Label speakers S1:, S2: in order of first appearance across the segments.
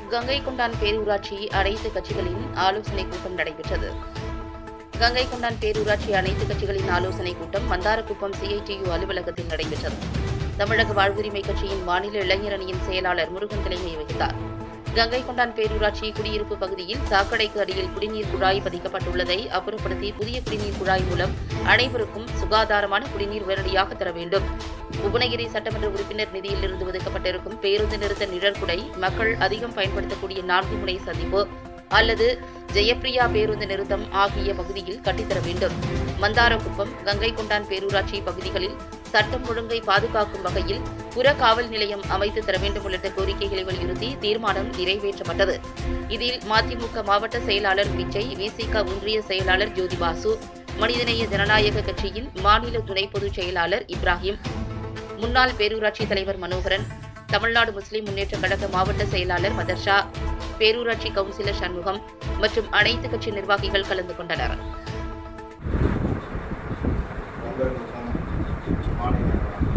S1: கங்கை கொண்டான் பேரூராட்சி அனைத்து கட்சிகளின் ஆலோசனை கூட்டம் நடைபெற்றது கங்கை கொண்டான் பேரூராட்சி அனைத்து கட்சிகளின் ஆலோசனை கூட்டம் மந்தாரக்குப்பம் சிஐடியு அலுவலகத்தில் நடைபெற்றது தமிழக வாழ்வுரிமை கட்சியின் மாநில இளைஞர் அணியின் செயலாளர் முருகன் தலைமை வகித்தார் கங்கை கொண்டான் பேரூராட்சி குடியிருப்பு பகுதியில் சாக்கடைக்கு அடியில் குடிநீர் குழாய் பதிக்கப்பட்டுள்ளதை அப்புறப்படுத்தி புதிய குடிநீர் குழாய் மூலம் அனைவருக்கும் சுகாதாரமான குடிநீர் உடனடியாக தர வேண்டும் புவனகிரி சட்டமன்ற உறுப்பினர் நிதியிலிருந்து ஒதுக்கப்பட்டிருக்கும் பேருந்து நிறுத்த நிழற்குடை மக்கள் அதிகம் பயன்படுத்தக்கூடிய நான்கு முனை சந்திப்பு அல்லது ஜெயப்பிரியா பேருந்து நிறுத்தம் ஆகிய பகுதியில் கட்டித்தர வேண்டும் மந்தாரக்குப்பம் கங்கை கொண்டான் பேரூராட்சி பகுதிகளில் சட்டம் ஒழுங்கை பாதுகாக்கும் வகையில் புற காவல் நிலையம் அமைத்து தர வேண்டும் உள்ளிட்ட கோரிக்கைகளை வலியுறுத்தி தீர்மானம் நிறைவேற்றப்பட்டது இதில் மதிமுக மாவட்ட செயலாளர் விஜய் விசிக ஒன்றிய செயலாளர் ஜோதிபாசு மனிதநேய ஜனநாயக கட்சியின் மாநில துணை பொதுச் செயலாளர் இப்ராஹிம் முன்னாள் பேரூராட்சி தலைவர் மனோகரன் தமிழ்நாடு முஸ்லிம் முன்னேற்றக் கழக மாவட்ட செயலாளர் மதர்ஷா பேரூராட்சி கவுன்சிலர் சண்முகம் மற்றும் அனைத்து கட்சி நிர்வாகிகள் கலந்து கொண்டனர்
S2: உங்களுக்கு மாநில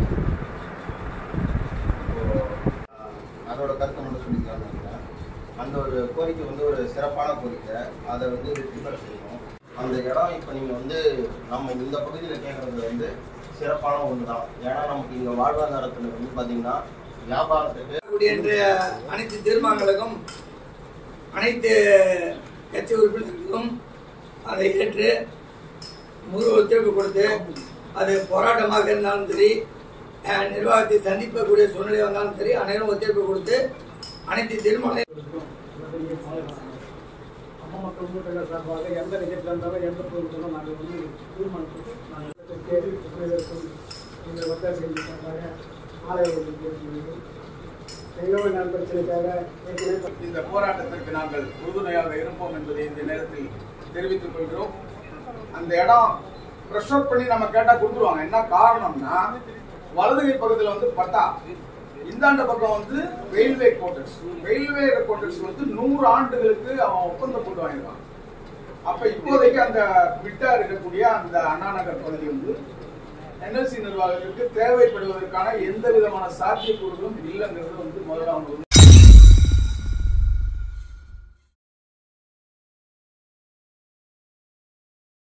S2: இப்போ, அதோட கருத்தை மட்டும் சொல்லிக்கலாம்னு நினைக்கிறேன் அந்த ஒரு கோரிக்கை வந்து ஒரு சிறப்பான கோரிக்கை அதை வந்து டிஃபர் செய்யணும் அந்த இடம் இப்போ நீங்கள் வந்து நம்ம இந்த பகுதியில் கேட்குறது வந்து சிறப்பான ஒன்று தான் ஏன்னா நமக்கு இங்கே வாழ்வாதாரத்தில் வந்து பார்த்தீங்கன்னா வியாபாரத்துக்கு
S3: கூடிய இன்றைய அனைத்து தீர்மானங்களுக்கும் அனைத்து கட்சி உறுப்பினர்களுக்கும் அதை ஏற்று முழு ஒத்துழைப்பு கொடுத்து அது போராட்டமாக இருந்தாலும் சரி அஹ், நிர்வாகத்தை சந்திக்கக்கூடிய சூழ்நிலை வந்தாலும் சரி அனைவரும் ஒத்துழைப்பு கொடுத்து அனைத்து தீர்மான
S4: அம்மா மக்கள் முன்னேற்ற சார்பாக எந்த நிகழ்ச்சியில் இருந்தாலும் எந்த பொருட்களும் நாங்கள் வந்து தீர்மானித்து நாங்கள் தேடி புத்தகத்திற்கும் இந்த ஒத்தாசை செய்வதற்காக ஆலயங்களுக்கு பேசுகிறோம் எங்களோட நண்பர்களுக்காக ஏற்கனவே
S5: இந்த போராட்டத்திற்கு நாங்கள் உறுதுணையாக இருப்போம் என்பதை இந்த நேரத்தில் தெரிவித்துக் கொள்கிறோம் அந்த இடம் ப்ரெஷ் அவுட் பண்ணி நம்ம கேட்டா கொடுத்துருவாங்க என்ன காரணம்னா வலதுகை பக்கத்துல வந்து பட்டா இந்தாண்ட பக்கம் வந்து ரயில்வே கோட்டர்ஸ் ரயில்வே கோட்டர்ஸ் வந்து நூறு ஆண்டுகளுக்கு அவன் ஒப்பந்தம் போட்டு வாங்கிருக்கான் அப்ப இப்போதைக்கு அந்த விட்டா இருக்கக்கூடிய அந்த அண்ணா நகர் பகுதி வந்து என்எல்சி நிர்வாகத்திற்கு தேவைப்படுவதற்கான எந்த விதமான சாத்தியக்கூறுகளும் இல்லைங்கிறது வந்து முதல்ல அவங்க